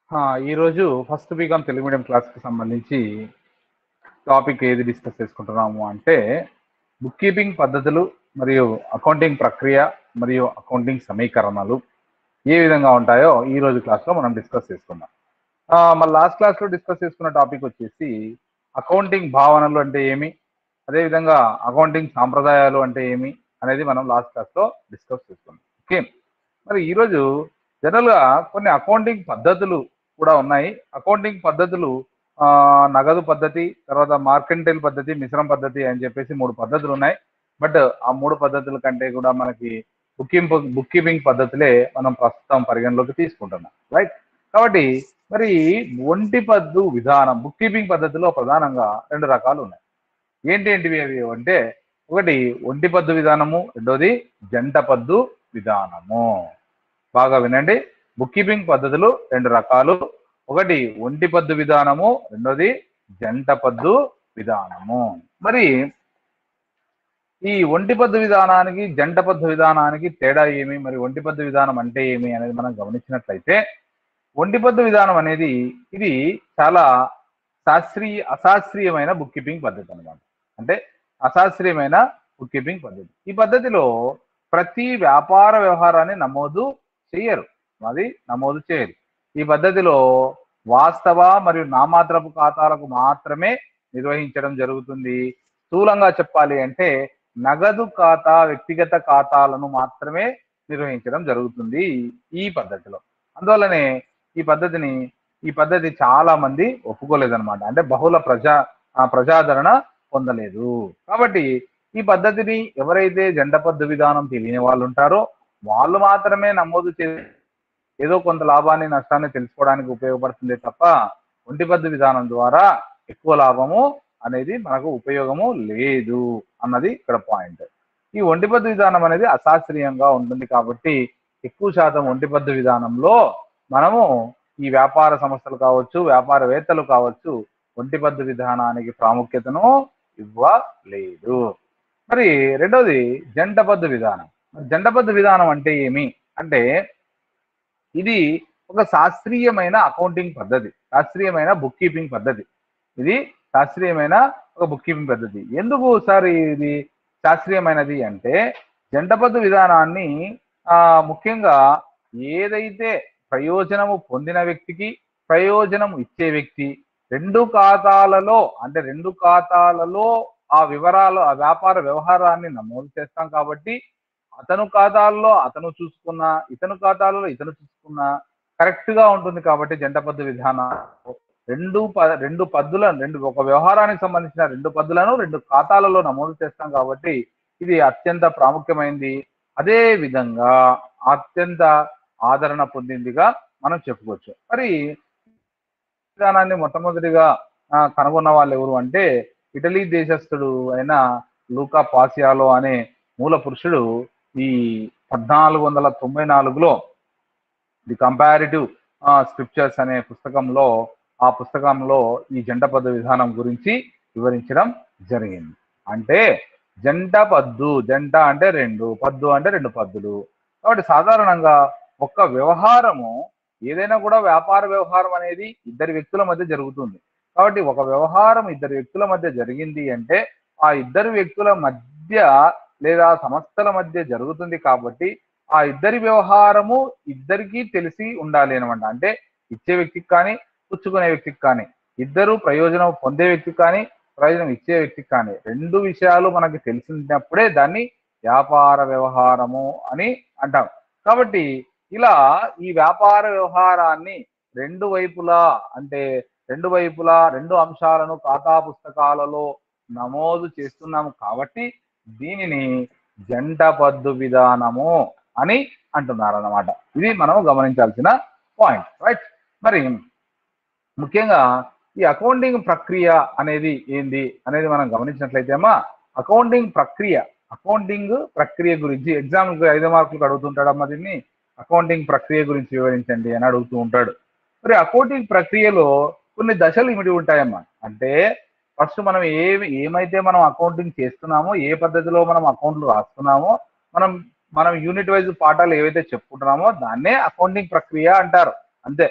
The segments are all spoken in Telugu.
ఆ, ఈరోజు ఫస్ట్ బీకామ్ తెలుగు మీడియం క్లాస్కి సంబంధించి టాపిక్ ఏది డిస్కస్ చేసుకుంటున్నాము అంటే బుక్ కీపింగ్ పద్ధతులు మరియు అకౌంటింగ్ ప్రక్రియ మరియు అకౌంటింగ్ సమీకరణలు ఏ విధంగా ఉంటాయో ఈ రోజు క్లాస్లో మనం డిస్కస్ చేసుకుందాం ఆ, మన లాస్ట్ క్లాస్లో డిస్కస్ చేసుకున్న టాపిక్ వచ్చేసి అకౌంటింగ్ భావనలు అంటే ఏమి అదేవిధంగా అకౌంటింగ్ సాంప్రదాయాలు అంటే ఏమి అనేది మనం లాస్ట్ క్లాస్లో డిస్కస్ చేసుకున్నాం ఓకే మరి ఈరోజు జనరల్గా కొన్ని అకౌంటింగ్ పద్ధతులు కూడా ఉన్నాయి అకౌంటింగ్ పద్ధతులు ఆ, నగదు పద్ధతి తర్వాత మార్కెంటైల్ పద్ధతి మిశ్రమ పద్ధతి అని చెప్పేసి మూడు పద్ధతులు ఉన్నాయి బట్ ఆ మూడు పద్ధతుల కంటే కూడా మనకి బుక్కింగ్ బుక్ కీపింగ్ పద్ధతులే మనం ప్రస్తుతం పరిగణలోకి తీసుకుంటున్నాం రైట్ కాబట్టి మరి ఒంటి పద్దు విధానం బుక్ కీపింగ్ పద్ధతిలో ప్రధానంగా రెండు రకాలు ఉన్నాయి ఏంటి ఏంటివి అవి అంటే ఒకటి ఒంటి పద్దు విధానము రెండోది జంట పద్దు విధానము బాగా వినండి బుక్ కీపింగ్ పద్ధతులు రెండు రకాలు ఒకటి ఒంటి పద్దు విధానము రెండోది జంట పద్దు విధానము మరి ఈ ఒంటి పద్దు విధానానికి జంట పద్దు విధానానికి తేడా ఏమి మరి ఒంటి పద్దు విధానం అంటే ఏమి అనేది మనం గమనించినట్లయితే ఒంటి పద్దు విధానం అనేది ఇది చాలా శాస్త్రీయ అశాస్త్రీయమైన బుక్ కీపింగ్ పద్ధతి అనమాట అంటే అశాస్త్రీయమైన బుక్ కీపింగ్ పద్ధతి ఈ పద్ధతిలో ప్రతి వ్యాపార వ్యవహారాన్ని నమోదు చేయరు అది నమోదు చేయరు ఈ పద్ధతిలో వాస్తవ మరియు నామాత్రపు ఖాతాలకు మాత్రమే నిర్వహించడం జరుగుతుంది స్థూలంగా చెప్పాలి అంటే నగదు ఖాతా వ్యక్తిగత ఖాతాలను మాత్రమే నిర్వహించడం జరుగుతుంది ఈ పద్ధతిలో అందువల్లనే ఈ పద్ధతిని ఈ పద్ధతి చాలా మంది ఒప్పుకోలేదన్నమాట అంటే బహుళ ప్రజా ఆ, ప్రజాదరణ పొందలేదు కాబట్టి ఈ పద్ధతిని ఎవరైతే జంట పద్దు విధానం తెలియని వాళ్ళు ఉంటారో వాళ్ళు మాత్రమే నమోదు చే ఏదో కొంత లాభాన్ని నష్టాన్ని తెలుసుకోవడానికి ఉపయోగపడుతుంది తప్ప ఒంటి పద్దు విధానం ద్వారా ఎక్కువ లాభము అనేది మనకు ఉపయోగము లేదు అన్నది ఇక్కడ పాయింట్ ఈ ఒంటి పద్దు విధానం అనేది అశాస్త్రీయంగా ఉంటుంది కాబట్టి ఎక్కువ శాతం ఒంటి పద్దు విధానంలో మనము ఈ వ్యాపార సంస్థలు కావచ్చు వ్యాపారవేత్తలు కావచ్చు ఒంటి పద్దు విధానానికి ప్రాముఖ్యతను ఇవ్వలేదు మరి రెండవది జంట పద్దు విధానం మరి జంట పద్దు విధానం అంటే ఏమి అంటే ఇది ఒక శాస్త్రీయమైన అకౌంటింగ్ పద్ధతి శాస్త్రీయమైన బుక్ కీపింగ్ పద్ధతి ఇది శాస్త్రీయమైన ఒక బుక్ కీపింగ్ పద్ధతి ఎందుకు సార్ ఇది శాస్త్రీయమైనది అంటే జంటపద్దు విధానాన్ని ఆ, ముఖ్యంగా ఏదైతే ప్రయోజనము పొందిన వ్యక్తికి ప్రయోజనం ఇచ్చే వ్యక్తి రెండు ఖాతాలలో అంటే రెండు ఖాతాలలో ఆ వివరాలు ఆ వ్యాపార వ్యవహారాన్ని నమోదు చేస్తాం కాబట్టి అతను ఖాతాల్లో అతను చూసుకున్న ఇతను ఖాతాలలో ఇతను చూసుకున్న కరెక్ట్ గా ఉంటుంది కాబట్టి జంట పద్దు విధానం రెండు ప రెండు పద్దులను రెండు ఒక వ్యవహారానికి సంబంధించిన రెండు పద్దులను రెండు ఖాతాలలో నమోదు చేస్తాం కాబట్టి ఇది అత్యంత ప్రాముఖ్యమైనది అదే విధంగా అత్యంత ఆదరణ పొందిందిగా మనం చెప్పుకోవచ్చు మరి విధానాన్ని మొట్టమొదటిగా ఆ, కనుగొన్న వాళ్ళు ఎవరు అంటే ఇటలీ దేశస్థుడు అయిన లూకా పాసియాలో అనే మూల పురుషుడు ఈ పద్నాలుగు వందల తొంభై నాలుగులో ది కంపారిటివ్ స్క్రిప్చర్స్ అనే పుస్తకంలో ఆ పుస్తకంలో ఈ జంట పద్దు విధానం గురించి వివరించడం జరిగింది అంటే జంట పద్దు జంట అంటే రెండు పద్దు అంటే రెండు పద్దులు కాబట్టి సాధారణంగా ఒక్క వ్యవహారము ఏదైనా కూడా వ్యాపార వ్యవహారం అనేది ఇద్దరి వ్యక్తుల మధ్య జరుగుతుంది కాబట్టి ఒక వ్యవహారం ఇద్దరు వ్యక్తుల మధ్య జరిగింది అంటే ఆ ఇద్దరు వ్యక్తుల మధ్య లేదా సంస్థల మధ్య జరుగుతుంది కాబట్టి ఆ ఇద్దరి వ్యవహారము ఇద్దరికీ తెలిసి ఉండాలి అనమాట అంటే ఇచ్చే వ్యక్తికి కానీ పుచ్చుకునే వ్యక్తికి కానీ ఇద్దరు ప్రయోజనం పొందే వ్యక్తికి కానీ ప్రయోజనం ఇచ్చే వ్యక్తికి కానీ రెండు విషయాలు మనకి తెలిసినప్పుడే దాన్ని వ్యాపార వ్యవహారము అని అంటాం కాబట్టి ఇలా ఈ వ్యాపార వ్యవహారాన్ని రెండు వైపులా అంటే రెండు వైపులా రెండు అంశాలను ఖాతా పుస్తకాలలో నమోదు చేస్తున్నాము కాబట్టి దీనిని జంట పద్దు విధానము అని అంటున్నారు అన్నమాట ఇది మనం గమనించాల్సిన పాయింట్ రైట్ మరి ముఖ్యంగా ఈ అకౌంటింగ్ ప్రక్రియ అనేది ఏంది అనేది మనం గమనించినట్లయితే అమ్మా అకౌంటింగ్ ప్రక్రియ అకౌంటింగ్ ప్రక్రియ గురించి ఎగ్జామ్ ఐదు మార్కులకు అడుగుతుంటాడమ్మా దీన్ని అకౌంటింగ్ ప్రక్రియ గురించి వివరించండి అని అడుగుతూ ఉంటాడు మరి అకౌంటింగ్ ప్రక్రియలో కొన్ని దశలు ఇమిడి ఉంటాయమ్మా అంటే ఫస్ట్ మనం ఏ ఏమైతే మనం అకౌంటింగ్ చేస్తున్నామో ఏ పద్ధతిలో మనం అకౌంట్లు రాస్తున్నామో మనం మనం యూనిట్ వైజ్ పాఠాలు ఏవైతే చెప్పుకుంటున్నామో దాన్నే అకౌంటింగ్ ప్రక్రియ అంటారు అంతే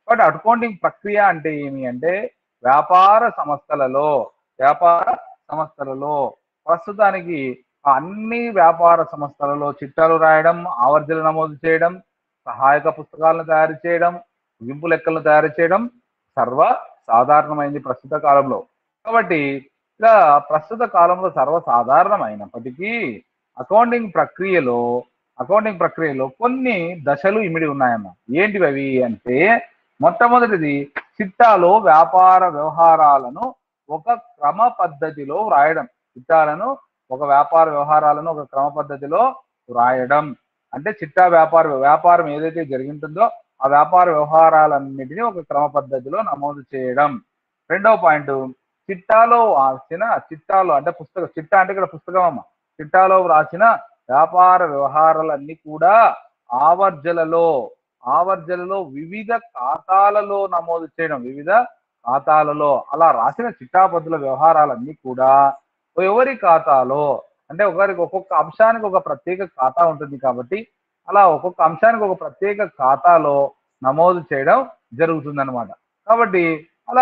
కాబట్టి అకౌంటింగ్ ప్రక్రియ అంటే ఏమి అంటే వ్యాపార సంస్థలలో వ్యాపార సంస్థలలో ప్రస్తుతానికి అన్ని వ్యాపార సంస్థలలో చిట్టాలు రాయడం ఆవర్జన నమోదు చేయడం సహాయక పుస్తకాలను తయారు చేయడం ముగింపు లెక్కలను తయారు చేయడం సర్వ సాధారణమైంది ప్రస్తుత కాలంలో కాబట్టి ఇలా ప్రస్తుత కాలంలో సర్వసాధారణమైనప్పటికీ అకౌంటింగ్ ప్రక్రియలో అకౌంటింగ్ ప్రక్రియలో కొన్ని దశలు ఇమిడి ఉన్నాయమ్మా ఏంటివి అవి అంటే మొట్టమొదటిది చిట్టాలో వ్యాపార వ్యవహారాలను ఒక క్రమ పద్ధతిలో వ్రాయడం చిట్టాలను ఒక వ్యాపార వ్యవహారాలను ఒక క్రమ పద్ధతిలో వ్రాయడం అంటే చిట్టా వ్యాపార వ్యాపారం ఏదైతే జరిగింటుందో ఆ వ్యాపార వ్యవహారాలన్నిటినీ ఒక క్రమ పద్ధతిలో నమోదు చేయడం రెండవ పాయింట్ చిట్టాలో రాసిన చిట్టాలో అంటే పుస్తకం చిట్టా అంటే ఇక్కడ పుస్తకం అమ్మ చిట్టాలో వ్రాసిన వ్యాపార వ్యవహారాలన్నీ కూడా ఆవర్జలలో ఆవర్జలలో వివిధ ఖాతాలలో నమోదు చేయడం వివిధ ఖాతాలలో అలా రాసిన చిట్టాపద్దుల వ్యవహారాలన్నీ కూడా ఎవరి ఖాతాలో అంటే ఒకరికి ఒక్కొక్క అంశానికి ఒక ప్రత్యేక ఖాతా ఉంటుంది కాబట్టి అలా ఒక్కొక్క అంశానికి ఒక ప్రత్యేక ఖాతాలో నమోదు చేయడం జరుగుతుంది అనమాట కాబట్టి అలా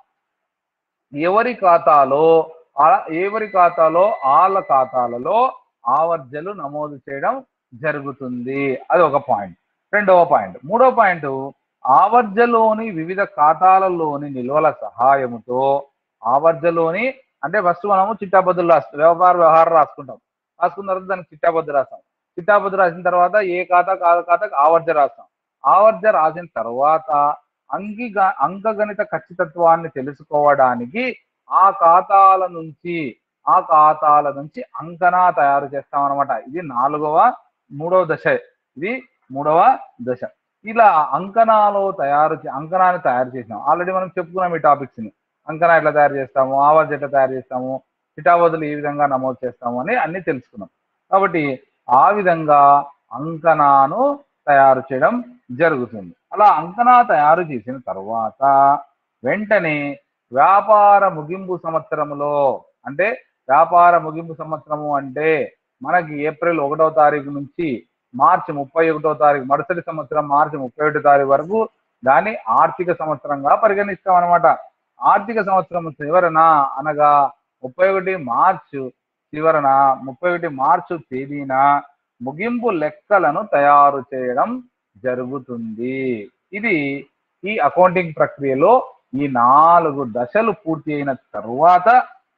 ఎవరి ఖాతాలో ఆ- ఎవరి ఖాతాలో వాళ్ళ ఖాతాలలో ఆవర్జలు నమోదు చేయడం జరుగుతుంది అది ఒక పాయింట్ రెండవ పాయింట్ మూడవ పాయింట్ ఆవర్జలోని వివిధ ఖాతాలలోని నిల్వల సహాయముతో ఆవర్జలోని అంటే ఫస్ట్ మనము చిట్టాబద్దులు రాస్తాం వ్యాపార వ్యవహారం రాసుకుంటాం రాసుకున్న తర్వాత దానికి చిట్టాబద్దు రాస్తాం చిట్టాబద్దు రాసిన తర్వాత ఏ ఖాతా కాదు ఖాతాకు ఆవర్జ రాస్తాం ఆవర్జ రాసిన తర్వాత అంగిగ అంకగణిత ఖచ్చితత్వాన్ని తెలుసుకోవడానికి ఆ ఖాతాల నుంచి ఆ ఖాతాల నుంచి అంకనా తయారు చేస్తాం అనమాట ఇది నాలుగవ మూడవ దశ ఇది మూడవ దశ ఇలా అంకనాలో తయారు చే- అంకనాన్ని తయారు చేసినాం ఆల్రెడీ మనం చెప్పుకున్నాం ఈ టాపిక్స్ ని అంకనా ఎట్లా తయారు చేస్తాము ఆవాజ్ ఎట్లా తయారు చేస్తాము చిటాబదులు ఏ విధంగా నమోదు చేస్తాము అని అన్ని తెలుసుకున్నాం కాబట్టి ఆ విధంగా అంకనాను తయారు చేయడం జరుగుతుంది అలా అంకనా తయారు చేసిన తర్వాత వెంటనే వ్యాపార ముగింపు సంవత్సరంలో అంటే వ్యాపార ముగింపు సంవత్సరము అంటే మనకి ఏప్రిల్ ఒకటో తారీఖు నుంచి మార్చి ముప్పై ఒకటో తారీఖు మరుసటి సంవత్సరం మార్చి ముప్పై ఒకటో తారీఖు వరకు దాన్ని ఆర్థిక సంవత్సరంగా పరిగణిస్తాం అనమాట ఆర్థిక సంవత్సరం చివరన అనగా ముప్పై ఒకటి మార్చు చివరన ముప్పై ఒకటి మార్చు తేదీన ముగింపు లెక్కలను తయారు చేయడం జరుగుతుంది ఇది ఈ అకౌంటింగ్ ప్రక్రియలో ఈ నాలుగు దశలు పూర్తి అయిన తర్వాత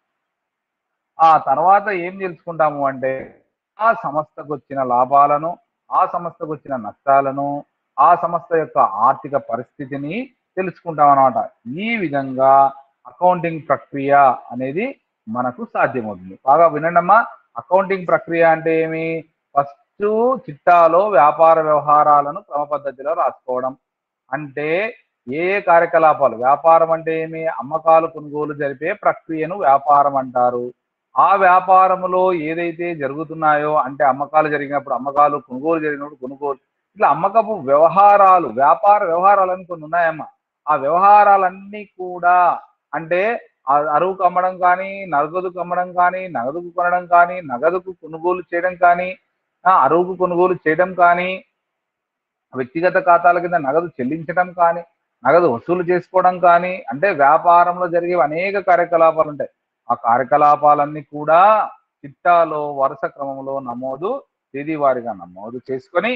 ఆ తర్వాత ఏం తెలుసుకుంటాము అంటే ఆ సంస్థకు వచ్చిన లాభాలను ఆ సంస్థకు వచ్చిన నష్టాలను ఆ సంస్థ యొక్క ఆర్థిక పరిస్థితిని తెలుసుకుంటాం అన్నమాట ఈ విధంగా అకౌంటింగ్ ప్రక్రియ అనేది మనకు సాధ్యమవుతుంది బాగా వినండమ్మా అకౌంటింగ్ ప్రక్రియ అంటే ఏమి ఫస్ట్ చిట్టాలో వ్యాపార వ్యవహారాలను క్రమ పద్ధతిలో రాసుకోవడం అంటే ఏ ఏ కార్యకలాపాలు వ్యాపారం అంటే ఏమి అమ్మకాలు కొనుగోలు జరిపే ప్రక్రియను వ్యాపారం అంటారు ఆ వ్యాపారములో ఏదైతే జరుగుతున్నాయో అంటే అమ్మకాలు జరిగినప్పుడు అమ్మకాలు కొనుగోలు జరిగినప్పుడు కొనుగోలు ఇట్లా అమ్మకపు వ్యవహారాలు వ్యాపార వ్యవహారాలని కొన్ని ఉన్నాయమ్మా ఆ వ్యవహారాలన్నీ కూడా అంటే ఆ అరువుకు అమ్మడం కానీ నగదుకు అమ్మడం కానీ నగదుకు కొనడం కానీ నగదుకు కొనుగోలు చేయడం కానీ ఆ అరువుకు కొనుగోలు చేయడం కానీ వ్యక్తిగత ఖాతాల కింద నగదు చెల్లించడం కానీ నగదు వసూలు చేసుకోవడం కానీ అంటే వ్యాపారంలో జరిగే అనేక కార్యకలాపాలు ఉంటాయి ఆ కార్యకలాపాలన్నీ కూడా చిట్టాలో వరుస క్రమంలో నమోదు తేదీ వారిగా నమోదు చేసుకొని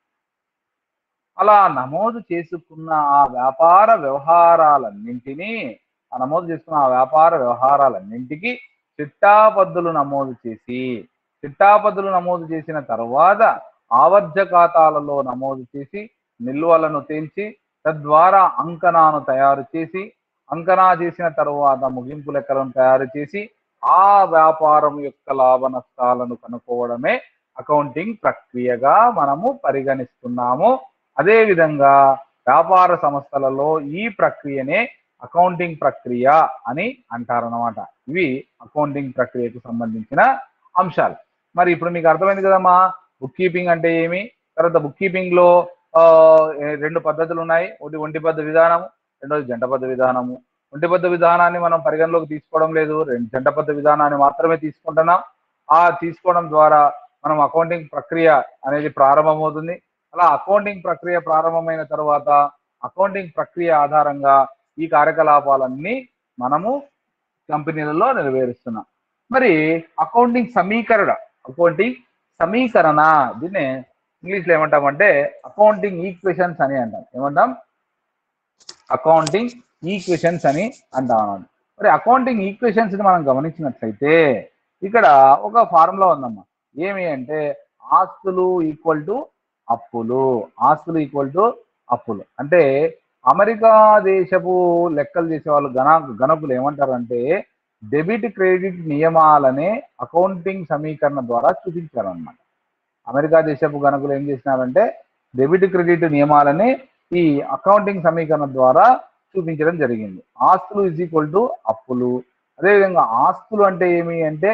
అలా నమోదు చేసుకున్న ఆ వ్యాపార వ్యవహారాలన్నింటినీ ఆ నమోదు చేసుకున్న ఆ వ్యాపార వ్యవహారాలన్నింటికి చిట్టాపద్దులు నమోదు చేసి చిట్టాపద్దులు నమోదు చేసిన తర్వాత ఆవర్జ ఖాతాలలో నమోదు చేసి నిల్వలను తేల్చి తద్వారా అంకనాను తయారు చేసి అంకనా చేసిన తరువాత ముగింపు లెక్కలను తయారు చేసి ఆ వ్యాపారం యొక్క లాభ నష్టాలను కనుక్కోవడమే అకౌంటింగ్ ప్రక్రియగా మనము పరిగణిస్తున్నాము అదే విధంగా వ్యాపార సంస్థలలో ఈ ప్రక్రియనే అకౌంటింగ్ ప్రక్రియ అని అంటారనమాట ఇవి అకౌంటింగ్ ప్రక్రియకు సంబంధించిన అంశాలు మరి ఇప్పుడు మీకు అర్థమైంది కదమ్మా బుక్ కీపింగ్ అంటే ఏమి తర్వాత బుక్ కీపింగ్ లో ఆ, ఏ- రెండు పద్ధతులు ఉన్నాయి ఒకటి ఒంటిబద్ధ విధానము రెండోది జంటబద్ధ విధానము ఒంటిబద్ధ విధానాన్ని మనం పరిగణలోకి తీసుకోవడం లేదు రెండు జంటబద్ధ విధానాన్ని మాత్రమే తీసుకుంటున్నాం ఆ తీసుకోవడం ద్వారా మనం అకౌంటింగ్ ప్రక్రియ అనేది ప్రారంభమవుతుంది అలా అకౌంటింగ్ ప్రక్రియ ప్రారంభమైన తర్వాత అకౌంటింగ్ ప్రక్రియ ఆధారంగా ఈ కార్యకలాపాలన్నీ మనము కంపెనీలలో నెరవేరుస్తున్నాం మరి అకౌంటింగ్ సమీకరణ అకౌంటింగ్ సమీకరణ దీన్ని ఇంగ్లీష్లో ఏమంటామంటే అకౌంటింగ్ ఈక్వేషన్స్ అని అంటాం ఏమంటాం అకౌంటింగ్ ఈక్వేషన్స్ అని అంటాం అన్నమాట మరి అకౌంటింగ్ ఈక్వేషన్స్ ని మనం గమనించినట్లయితే ఇక్కడ ఒక ఫార్ములా ఉందమ్మా ఏమి అంటే ఆస్తులు ఈక్వల్ టు అప్పులు ఆస్తులు ఈక్వల్ టు అప్పులు అంటే అమెరికా దేశపు లెక్కలు చేసే వాళ్ళు గణ గణకులు ఏమంటారంటే డెబిట్ క్రెడిట్ నియమాలనే అకౌంటింగ్ సమీకరణ ద్వారా చూపించారు అనమాట అమెరికా దేశపు గణకులు ఏం చేసినారంటే డెబిట్ క్రెడిట్ నియమాలని ఈ అకౌంటింగ్ సమీకరణ ద్వారా చూపించడం జరిగింది ఆస్తులు ఇజ్ ఈక్వల్ టు అప్పులు అదేవిధంగా ఆస్తులు అంటే ఏమి అంటే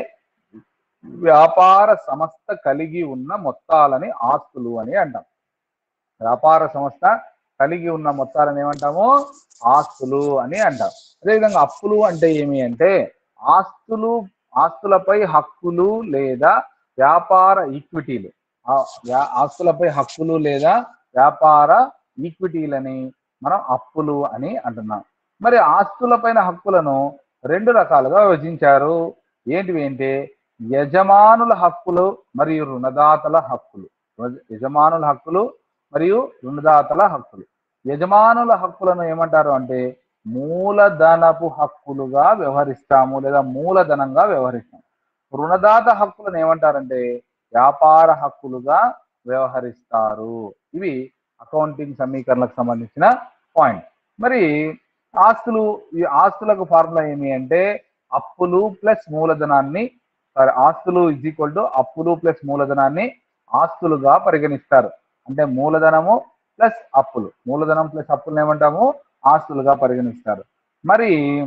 వ్యాపార సంస్థ కలిగి ఉన్న మొత్తాలని ఆస్తులు అని అంటాం వ్యాపార సంస్థ కలిగి ఉన్న మొత్తాలను ఏమంటాము ఆస్తులు అని అంటాం అదేవిధంగా అప్పులు అంటే ఏమి అంటే ఆస్తులు ఆస్తులపై హక్కులు లేదా వ్యాపార ఈక్విటీలు ఆ వ్యా- ఆస్తులపై హక్కులు లేదా వ్యాపార ఈక్విటీలని మనం అప్పులు అని అంటున్నాం మరి ఆస్తులపైన హక్కులను రెండు రకాలుగా విభజించారు ఏంటివి అంటే యజమానుల హక్కులు మరియు రుణదాతల హక్కులు యజమానుల హక్కులు మరియు రుణదాతల హక్కులు యజమానుల హక్కులను ఏమంటారు అంటే మూలధనపు హక్కులుగా వ్యవహరిస్తాము లేదా మూలధనంగా వ్యవహరిస్తాము రుణదాత హక్కులను ఏమంటారంటే వ్యాపార హక్కులుగా వ్యవహరిస్తారు ఇవి అకౌంటింగ్ సమీకరణలకు సంబంధించిన పాయింట్ మరి ఆస్తులు ఈ ఆస్తులకు ఫార్ములా ఏమి అంటే అప్పులు ప్లస్ మూలధనాన్ని సారీ ఆస్తులు ఇజ్ ఈక్వల్ టు అప్పులు ప్లస్ మూలధనాన్ని ఆస్తులుగా పరిగణిస్తారు అంటే మూలధనము ప్లస్ అప్పులు మూలధనం ప్లస్ అప్పులను ఏమంటాము ఆస్తులుగా పరిగణిస్తారు మరి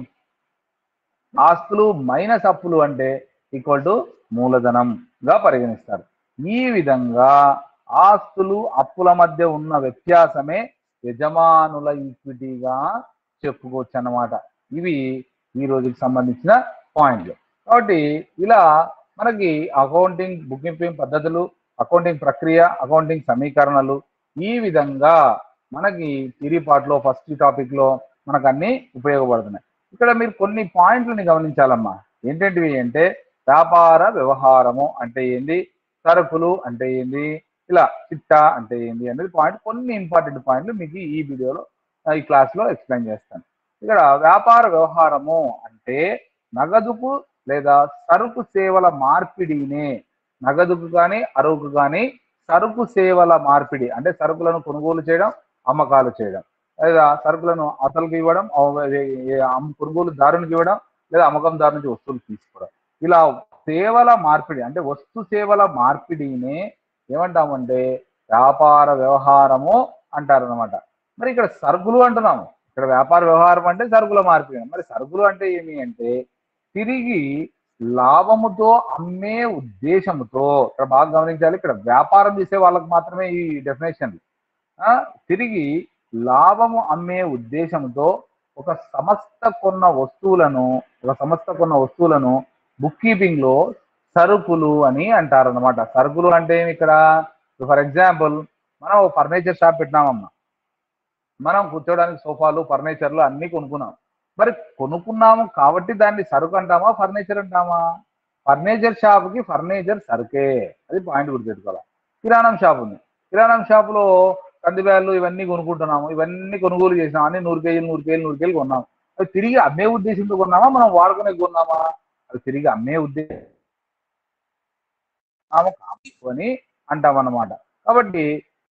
ఆస్తులు మైనస్ అప్పులు అంటే ఈక్వల్ టు మూలధనంగా పరిగణిస్తారు ఈ విధంగా ఆస్తులు అప్పుల మధ్య ఉన్న వ్యత్యాసమే యజమానుల ఈక్విటీగా చెప్పుకోవచ్చు అన్నమాట ఇవి ఈ రోజుకి సంబంధించిన పాయింట్లు కాబట్టి ఇలా మనకి అకౌంటింగ్ బుక్ కీపింగ్ పద్ధతులు అకౌంటింగ్ ప్రక్రియ అకౌంటింగ్ సమీకరణలు ఈ విధంగా మనకి థిరీ పార్ట్ లో ఫస్ట్ టాపిక్ లో మనకు అన్ని ఉపయోగపడుతున్నాయి ఇక్కడ మీరు కొన్ని పాయింట్లని గమనించాలమ్మా ఏంటంటివి అంటే వ్యాపార వ్యవహారము అంటే ఏంది సరుకులు అంటే ఏంది ఇలా చిట్టా అంటే ఏంది అనేది పాయింట్ కొన్ని ఇంపార్టెంట్ పాయింట్లు మీకు ఈ వీడియోలో ఈ క్లాస్ లో ఎక్స్ప్లెయిన్ చేస్తాను ఇక్కడ వ్యాపార వ్యవహారము అంటే నగదుకు లేదా సరుకు సేవల మార్పిడినే నగదుకు కానీ అరువుకు కానీ సరుకు సేవల మార్పిడి అంటే సరుకులను కొనుగోలు చేయడం అమ్మకాలు చేయడం లేదా సరుకులను అతలకు ఇవ్వడం అవ- ఏ- ఏ- అమ్- కొనుగోలుదారునికి ఇవ్వడం లేదా అమ్మకందారు నుంచి వస్తువులు తీసుకోవడం ఇలా సేవల మార్పిడి అంటే వస్తు సేవల మార్పిడినే ఏమంటామంటే వ్యాపార వ్యవహారము అంటారు అనమాట మరి ఇక్కడ సరుకులు అంటున్నాము ఇక్కడ వ్యాపార వ్యవహారం అంటే సరుకుల మార్పిడి మరి సరుకులు అంటే ఏమి అంటే తిరిగి లాభముతో అమ్మే ఉద్దేశముతో ఇక్కడ బాగా గమనించాలి ఇక్కడ వ్యాపారం చేసే వాళ్ళకి మాత్రమే ఈ డెఫినేషన్ తిరిగి లాభము అమ్మే ఉద్దేశంతో ఒక సంస్థ కొన్న వస్తువులను ఒక సంస్థ కొన్న వస్తువులను బుక్ కీపింగ్ లో సరుకులు అని అంటారు అనమాట సరుకులు అంటే ఏమి ఇక్కడ ఫర్ ఎగ్జాంపుల్ మనం ఫర్నిచర్ షాప్ పెట్టినామమ్మా మనం కూర్చోడానికి సోఫాలు ఫర్నిచర్లు అన్ని కొనుక్కున్నాం మరి కొనుక్కున్నాము కాబట్టి దాన్ని సరుకు అంటామా ఫర్నిచర్ అంటామా ఫర్నిచర్ షాప్ కి ఫర్నిచర్ సరుకే అది పాయింట్ గుర్తుపెట్టుకోవాలి కిరాణం షాప్ ఉంది కిరాణం షాప్ లో కందిబ్యాళ్ళు ఇవన్నీ కొనుక్కుంటున్నాము ఇవన్నీ కొనుగోలు చేసినాం అన్ని నూరు కేజీలు నూరు కేజీలు నూరు కేజీలు కొన్నాం అవి తిరిగి అమ్మే ఉద్దేశంతో కొన్నామా మనం వాడుకునే కొన్నామా అవి తిరిగి అమ్మే ఉద్దేశం అని అంటాం అన్నమాట కాబట్టి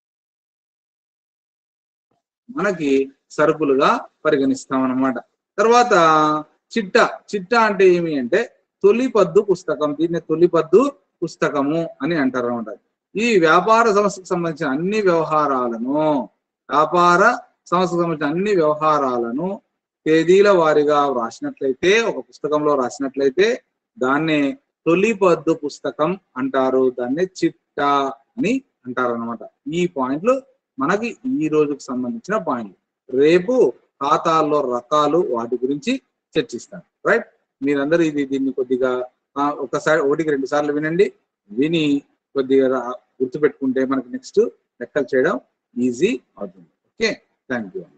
మనకి సరుకులుగా పరిగణిస్తాం అన్నమాట తర్వాత చిట్ట చిట్ట అంటే ఏమి అంటే తొలిపద్దు పుస్తకం దీన్ని తొలిపద్దు పుస్తకము అని అంటారు అనమాట ఈ వ్యాపార సంస్థకు సంబంధించిన అన్ని వ్యవహారాలను వ్యాపార సంస్థకు సంబంధించిన అన్ని వ్యవహారాలను తేదీల వారీగా రాసినట్లయితే ఒక పుస్తకంలో రాసినట్లయితే దాన్నే తొలిపద్దు పుస్తకం అంటారు దాన్నే చిట్ట అని అంటారు అనమాట ఈ పాయింట్లు మనకి ఈ రోజుకు సంబంధించిన పాయింట్లు రేపు ఖాతాల్లో రకాలు వాటి గురించి చర్చిస్తాను రైట్ మీరందరూ ఇది దీన్ని కొద్దిగా ఆ, ఒకసారి ఒకటికి రెండు సార్లు వినండి విని కొద్దిగా రా- గుర్తుపెట్టుకుంటే మనకి నెక్స్ట్ లెక్కలు చేయడం ఈజీ అవుతుంది ఓకే థ్యాంక్ యూ